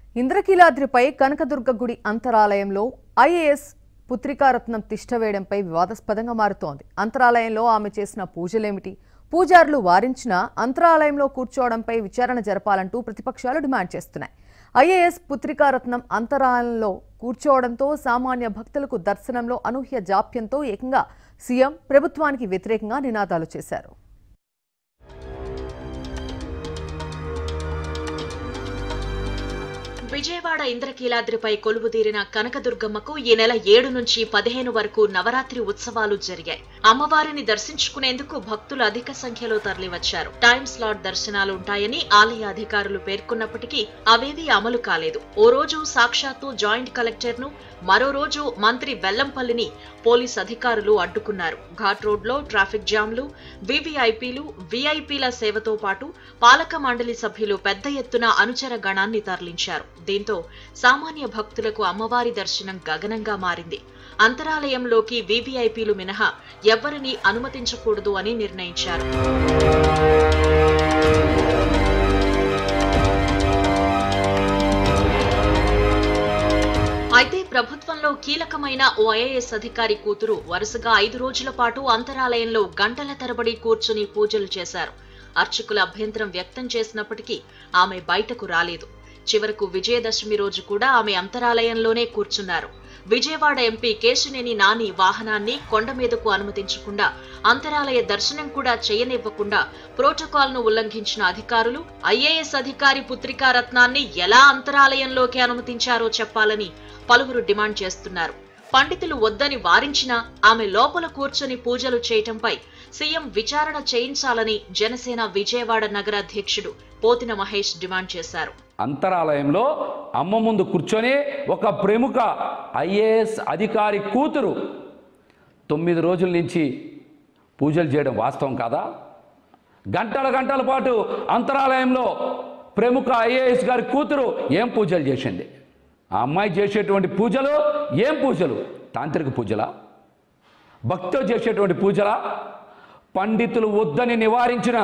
ఇంద్రకీలాద్రిపై కనకదుర్గ గుడి అంతరాలయంలో ఐఏఎస్ పుత్రికారత్నం తిష్టవేయడంపై వివాదాస్పదంగా మారుతోంది అంతరాలయంలో ఆమె చేసిన పూజలేమిటి పూజారులు వారించిన అంతరాలయంలో కూర్చోవడంపై విచారణ జరపాలంటూ ప్రతిపక్షాలు డిమాండ్ చేస్తున్నాయి ఐఏఎస్ పుత్రికారత్నం అంతరాలయంలో కూర్చోవడంతో సామాన్య భక్తులకు దర్శనంలో అనూహ్య జాప్యంతో ఏకంగా సీఎం ప్రభుత్వానికి వ్యతిరేకంగా నినాదాలు చేశారు విజయవాడ ఇంద్రకీలాద్రిపై కొలువుదీరిన కనకదుర్గమ్మకు ఈ నెల ఏడు నుంచి పదిహేను వరకు నవరాత్రి ఉత్సవాలు జరిగాయి అమ్మవారిని దర్శించుకునేందుకు భక్తులు అధిక సంఖ్యలో తరలివచ్చారు టైం స్లాట్ దర్శనాలు ఉంటాయని ఆలయ అధికారులు పేర్కొన్నప్పటికీ అవేవీ అమలు కాలేదు ఓ రోజు సాక్షాత్తు జాయింట్ కలెక్టర్ ను మరో రోజు మంత్రి వెల్లంపల్లిని పోలీస్ అధికారులు అడ్డుకున్నారు ఘాట్ రోడ్ లో ట్రాఫిక్ జామ్లు వివిఐపీలు విఐపీల సేవతో పాటు పాలక మండలి సభ్యులు పెద్ద ఎత్తున అనుచర గణాన్ని తరలించారు దీంతో సామాన్య భక్తులకు అమ్మవారి దర్శనం గగనంగా మారింది అంతరాలయంలోకి వివిఐపీలు మినహా ఎవ్వరినీ అనుమతించకూడదు అని నిర్ణయించారు అయితే ప్రభుత్వంలో కీలకమైన ఓ ఐఏఎస్ అధికారి కూతురు వరుసగా ఐదు రోజుల పాటు అంతరాలయంలో గంటల తరబడి కూర్చుని పూజలు చేశారు అర్చకుల అభ్యంతరం వ్యక్తం చేసినప్పటికీ ఆమె బయటకు రాలేదు చివరకు విజయదశమి రోజు కూడా ఆమె అంతరాలయంలోనే కూర్చున్నారు విజయవాడ ఎంపీ కేశినేని నాని వాహనాన్ని కొండ మీదకు అనుమతించకుండా అంతరాలయ దర్శనం కూడా చేయనివ్వకుండా ప్రోటోకాల్ ను ఉల్లంఘించిన అధికారులు ఐఏఎస్ అధికారి పుత్రికా రత్నాన్ని ఎలా అంతరాలయంలోకి అనుమతించారో చెప్పాలని పలువురు డిమాండ్ చేస్తున్నారు పండితులు వద్దని వారించినా ఆమె లోపల కూర్చొని పూజలు చేయటంపై సీఎం విచారణ చేయించాలని జనసేన విజయవాడ నగర అధ్యక్షుడు పోతిన మహేష్ డిమాండ్ చేశారు అంతరాలయంలో అమ్మ ముందు కూర్చొని ఒక ప్రముఖ ఐఏఎస్ అధికారి కూతురు తొమ్మిది రోజుల నుంచి పూజలు చేయడం వాస్తవం కాదా గంటల గంటల పాటు అంతరాలయంలో ప్రముఖ ఐఏఎస్ గారి కూతురు ఏం పూజలు చేసింది ఆ అమ్మాయి చేసేటువంటి పూజలు ఏం పూజలు తాంత్రిక పూజలా భక్తితో చేసేటువంటి పూజలా పండితులు వద్దని నివారించిన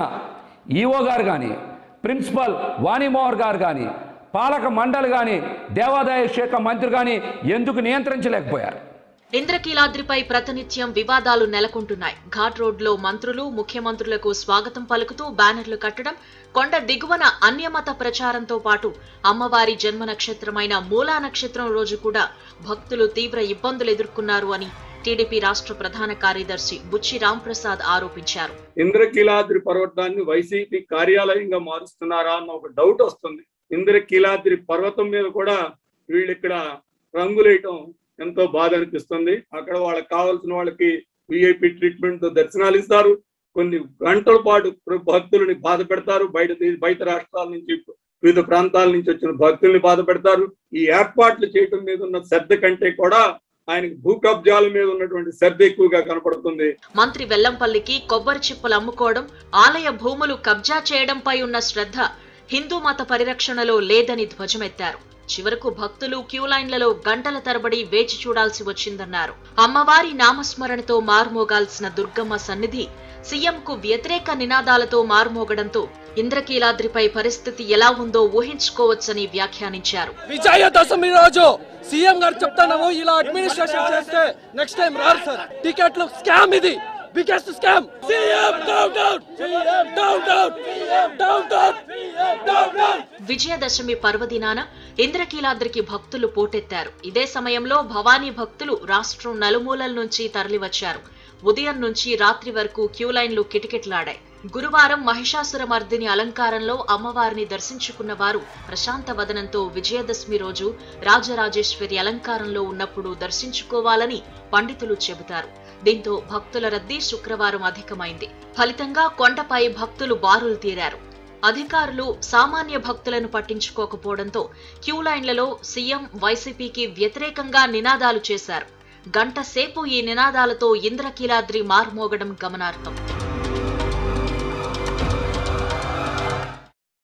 ఈఓ గారు కానీ ప్రిన్సిపల్ వాణిమోహర్ గారు కానీ పాలక మండలి కానీ దేవాదాయ శాఖ మంత్రి కానీ ఎందుకు నియంత్రించలేకపోయారు ఇంద్రకీలాద్రిపై ప్రతినిత్యం వివాదాలు నెలకొంటున్నాయి ఘాట్ రోడ్ లో మంత్రులు ముఖ్యమంత్రులకు స్వాగతం పలుకుతూ బ్యానర్లు కట్టడం కొండ దిగువన అన్యమత ప్రచారంతో పాటు అమ్మవారి జన్మ నక్షత్రమైన మూలా నక్షత్రం రోజు కూడా భక్తులు తీవ్ర ఇబ్బందులు ఎదుర్కొన్నారు అని టీడీపీ రాష్ట్ర ప్రధాన కార్యదర్శి బుచ్చి రాంప్రసాద్ ఆరోపించారు ఇంద్రకీలాద్రి పర్వతాన్ని వైసీపీ కార్యాలయంగా మారుస్తున్నారా అన్న ఒక డౌట్ వస్తుంది ఇంద్రకీలాద్రి పర్వతం మీద కూడా వీళ్ళు ఇక్కడ రంగులేయటం ఎంతో బాధ అనిపిస్తుంది అక్కడ వాళ్ళకి కావాల్సిన వాళ్ళకి విఐపి ట్రీట్మెంట్ తో దర్శనాలు ఇస్తారు కొన్ని గంటల పాటు భక్తులని బాధ పెడతారు బయట దే- బయట రాష్ట్రాల నుంచి వివిధ ప్రాంతాల నుంచి వచ్చిన భక్తుల్ని బాధ పెడతారు ఈ ఏర్పాట్లు చేయటం మీద ఉన్న శ్రద్ధ కంటే కూడా ఆయనకి భూ కబ్జాల మీద ఉన్నటువంటి శ్రద్ధ ఎక్కువగా కనపడుతుంది మంత్రి వెల్లంపల్లికి కొబ్బరి చిప్పలు అమ్ముకోవడం ఆలయ భూములు కబ్జా చేయడంపై ఉన్న శ్రద్ధ హిందూ మత పరిరక్షణలో లేదని ధ్వజమెత్తారు చివరకు భక్తులు క్యూ లైన్లలో గంటల తరబడి వేచి చూడాల్సి వచ్చిందన్నారు అమ్మవారి నామస్మరణతో మారుమోగాల్సిన దుర్గమ్మ సన్నిధి సీఎంకు వ్యతిరేక నినాదాలతో మారుమోగడంతో ఇంద్రకీలాద్రిపై పరిస్థితి ఎలా ఉందో ఊహించుకోవచ్చని వ్యాఖ్యానించారు విజయదశమి రోజు సీఎం గారు చెప్తున్నాము ఇలా అడ్మినిస్ట్రేషన్ చేస్తే నెక్స్ట్ టైం రారు సార్ టికెట్లు స్కామ్ ఇది biggest scam CM down down CM down down down down down down Vijayadashami పర్వదినాన ఇంద్రకీలాద్రికి భక్తులు పోటెత్తారు ఇదే సమయంలో భవానీ భక్తులు రాష్ట్రం నలుమూలల నుంచి తరలివచ్చారు ఉదయం నుంచి రాత్రి వరకు క్యూ లైన్లు కిటకిటలాడాయి గురువారం మహిషాసురమర్దిని అలంకారంలో అమ్మవారిని దర్శించుకున్న వారు ప్రశాంత వదనంతో విజయదశమి రోజు రాజరాజేశ్వరి అలంకారంలో ఉన్నప్పుడు దర్శించుకోవాలని పండితులు చెబుతారు దీంతో భక్తుల రద్దీ శుక్రవారం అధికమైంది ఫలితంగా కొండపై భక్తులు బారులు తీరారు అధికారులు సామాన్య భక్తులను పట్టించుకోకపోవడంతో క్యూ లైన్లలో సీఎం వైసీపీకి వ్యతిరేకంగా నినాదాలు చేశారు గంట సేపు ఈ నినాదాలతో ఇంద్రకీలాద్రి మార్మోగడం గమనార్హం